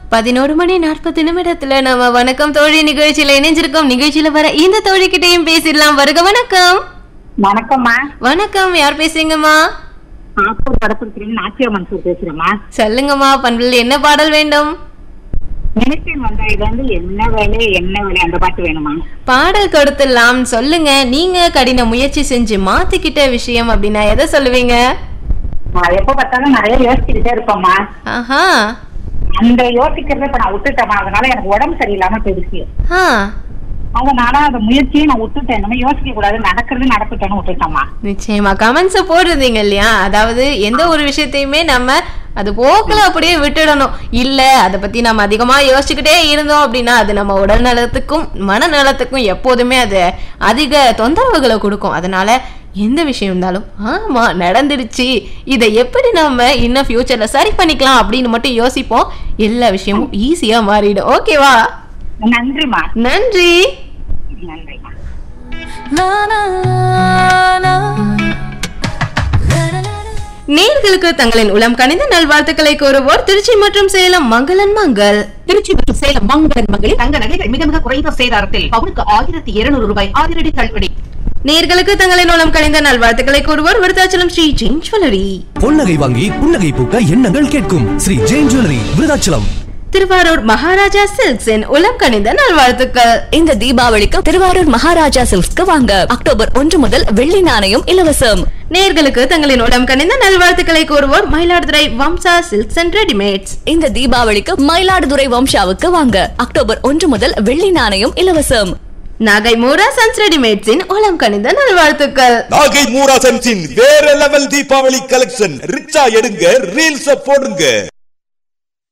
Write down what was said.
பதினோரு மணி நாற்பது நிமிடத்துல நம்ம வணக்கம் தோழி நிகழ்ச்சியில இணைஞ்சிருக்கோம் நிகழ்ச்சியில வர இந்த தோழி கிட்டயும் பேசிடலாம் வருக வணக்கம் வணக்கம்மா வணக்கம் யார் பேசுறீங்கம்மா ஆப்பூர் கடப்புறத்துல நாச்சியா மன்சூர் பேசுறேம்மா சொல்லுங்கம்மா பண்பில் என்ன பாடல் வேண்டும் நினைத்தேன் வந்தா இது வந்து என்ன வேலை என்ன வேலை அந்த பாட்டு வேணுமா பாடல் கொடுத்துடலாம் சொல்லுங்க நீங்க கடின முயற்சி செஞ்சு மாத்திக்கிட்ட விஷயம் அப்படின்னா எதை சொல்லுவீங்க நான் எப்ப பார்த்தாலும் நிறைய யோசிச்சுக்கிட்டே இருப்பேம்மா ஆஹா அந்த யோசிக்கிறத இப்ப நான் விட்டுட்டேம்மா அதனால எனக்கு உடம்பு சரியில்லாம போயிடுச்சு ஆ அதனால அந்த முயற்சியை நான் விட்டுட்டேன் இனிமே யோசிக்க கூடாது நடக்கிறது நடக்கட்டும்னு விட்டுட்டேம்மா நிச்சயமா கமெண்ட்ஸ போட்டிருந்தீங்க இல்லையா அதாவது எந்த ஒரு விஷயத்தையுமே நம்ம அது போக்குல அப்படியே விட்டுடணும் இல்ல அதை பத்தி நம்ம அதிகமா யோசிச்சுக்கிட்டே இருந்தோம் அப்படின்னா அது நம்ம உடல் நலத்துக்கும் மனநலத்துக்கும் எப்போதுமே அது அதிக தொந்தரவுகளை கொடுக்கும் அதனால எந்த விஷயம் இருந்தாலும் ஆமா நடந்துடுச்சு இதை எப்படி நம்ம இன்னும் ஃபியூச்சர்ல சரி பண்ணிக்கலாம் அப்படின்னு மட்டும் யோசிப்போம் எல்லா விஷயமும் ஈஸியா மாறிடும் ஓகேவா நன்றிம்மா நன்றி நன்றிம்மா நேர்களுக்கு தங்களின் உளம் கனிந்த நல்வாழ்த்துக்களை கூறுவோர் திருச்சி மற்றும் சேலம் மங்களன் மங்கள் திருச்சி மற்றும் சேலம் மங்களன் மகளிர் தங்க நகைகள் மிக மிக குறைந்த சேதாரத்தில் பவுனுக்கு ஆயிரத்தி இருநூறு ரூபாய் அதிரடி தள்ளுபடி நேர்களுக்கு தங்களின் உளம் கனிந்த நல்வாழ்த்துக்களை கூறுவோர் விருத்தாச்சலம் ஸ்ரீ ஜெயின் ஜுவல்லரி பொன்னகை வாங்கி புன்னகை பூக்க எண்ணங்கள் கேட்கும் ஸ்ரீ ஜெயின் ஜுவல்லரி விருதாச்சலம் திருவாரூர் மகாராஜா சில்க்ஸின் உளம் கனிந்த நல்வாழ்த்துக்கள் இந்த தீபாவளிக்கு திருவாரூர் மகாராஜா சில்க்ஸ்க்கு வாங்க அக்டோபர் ஒன்று முதல் வெள்ளி நாணயம் இலவசம் நேர்களுக்கு தங்களின் உளம் கனிந்த நல்வாழ்த்துக்களை கூறுவோர் Mayiladuthurai Vamsa silks and readymades இந்த தீபாவளிக்கு மயிலாடுதுறை வம்சாவுக்கு வாங்க அக்டோபர் ஒன்று முதல் வெள்ளி நாணயம் இலவசம் நாகை மூரா சன்ஸ் ரெடிமேட்ஸின் உளம் கனிந்த நல்வாழ்த்துக்கள் நாகை மூராசன்ஸின் வேற லெவல் தீபாவளி கலெக்ஷன் ரிச்சா எடுங்க ரீல்ஸ் போடுங்க